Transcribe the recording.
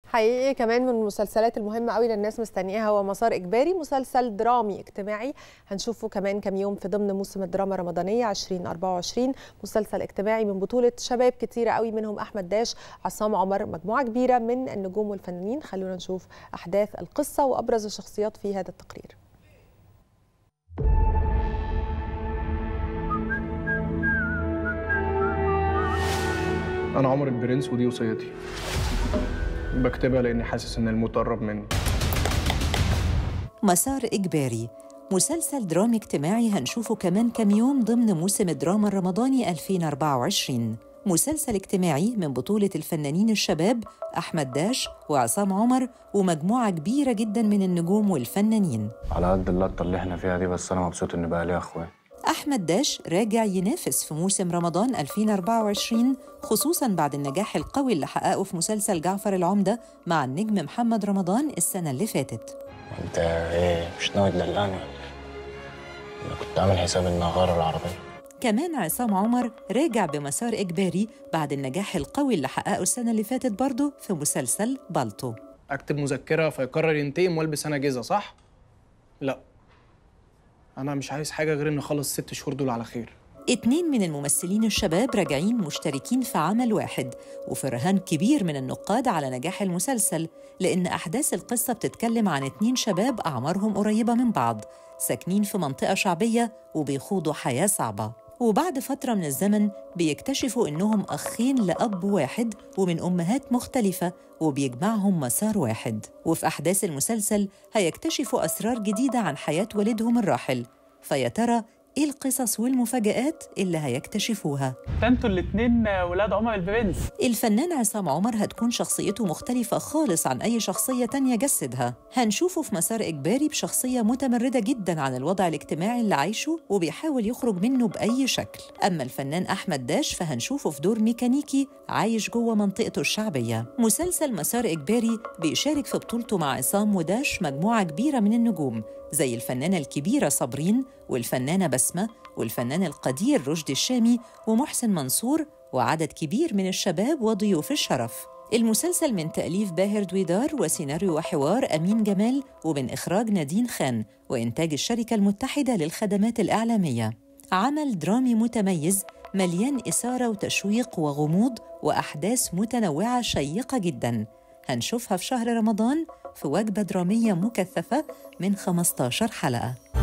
حقيقي كمان من المسلسلات المهمة قوي للناس مستنياها هو مسار إجباري مسلسل درامي اجتماعي هنشوفه كمان كم يوم في ضمن موسم الدراما الرمضانية 2024 مسلسل اجتماعي من بطولة شباب كتيرة قوي منهم أحمد داش عصام عمر مجموعة كبيرة من النجوم والفنانين خلونا نشوف أحداث القصة وأبرز الشخصيات في هذا التقرير أنا عمر البرنس ودي وصيتي بكتبها لأني حاسس إن الموت قرب مني مسار إجباري مسلسل درامي اجتماعي هنشوفه كمان كم يوم ضمن موسم الدراما الرمضاني 2024 مسلسل اجتماعي من بطولة الفنانين الشباب أحمد داش وعصام عمر ومجموعة كبيرة جدا من النجوم والفنانين على قد اللقطة اللي احنا فيها دي بس أنا مبسوط إن بقى ليا أخوان أحمد داش راجع ينافس في موسم رمضان 2024 خصوصاً بعد النجاح القوي اللي حققه في مسلسل جعفر العمدة مع النجم محمد رمضان السنة اللي فاتت أنت إيه مش ناوي تدلعني ولا إيه؟ أنا كنت عامل حساب إن أغير العربية كمان عصام عمر راجع بمسار إجباري بعد النجاح القوي اللي حققه السنة اللي فاتت برضه في مسلسل بالطو أكتب مذكرة فيقرر ينتقم والبس أنا جزا صح؟ لا أنا مش عايز حاجة غير إن أخلص ست شهور دول على خير اتنين من الممثلين الشباب راجعين مشتركين في عمل واحد وفي رهان كبير من النقاد على نجاح المسلسل لأن أحداث القصة بتتكلم عن اتنين شباب أعمارهم قريبة من بعض ساكنين في منطقة شعبية وبيخوضوا حياة صعبة وبعد فترة من الزمن بيكتشفوا إنهم أخين لأب واحد ومن أمهات مختلفة وبيجمعهم مسار واحد وفي أحداث المسلسل هيكتشفوا أسرار جديدة عن حياة والدهم الراحل فيا ترى إيه القصص والمفاجآت اللي هيكتشفوها ده انتوا الاتنين ولاد عمر البرنس الفنان عصام عمر هتكون شخصيته مختلفة خالص عن أي شخصية تانية جسدها هنشوفه في مسار إجباري بشخصية متمردة جدا عن الوضع الاجتماعي اللي عايشه وبيحاول يخرج منه بأي شكل أما الفنان أحمد داش فهنشوفه في دور ميكانيكي عايش جوه منطقته الشعبية مسلسل مسار إجباري بيشارك في بطولته مع عصام وداش مجموعة كبيرة من النجوم زي الفنانة الكبيرة صابرين والفنانة بسمة والفنان القدير رشدي الشامي ومحسن منصور وعدد كبير من الشباب وضيوف الشرف المسلسل من تأليف باهر دويدار وسيناريو وحوار أمين جمال ومن إخراج نادين خان وإنتاج الشركة المتحدة للخدمات الإعلامية عمل درامي متميز مليان إثارة وتشويق وغموض وأحداث متنوعة شيقة جداً هنشوفها في شهر رمضان في وجبة درامية مكثفة من 15 حلقة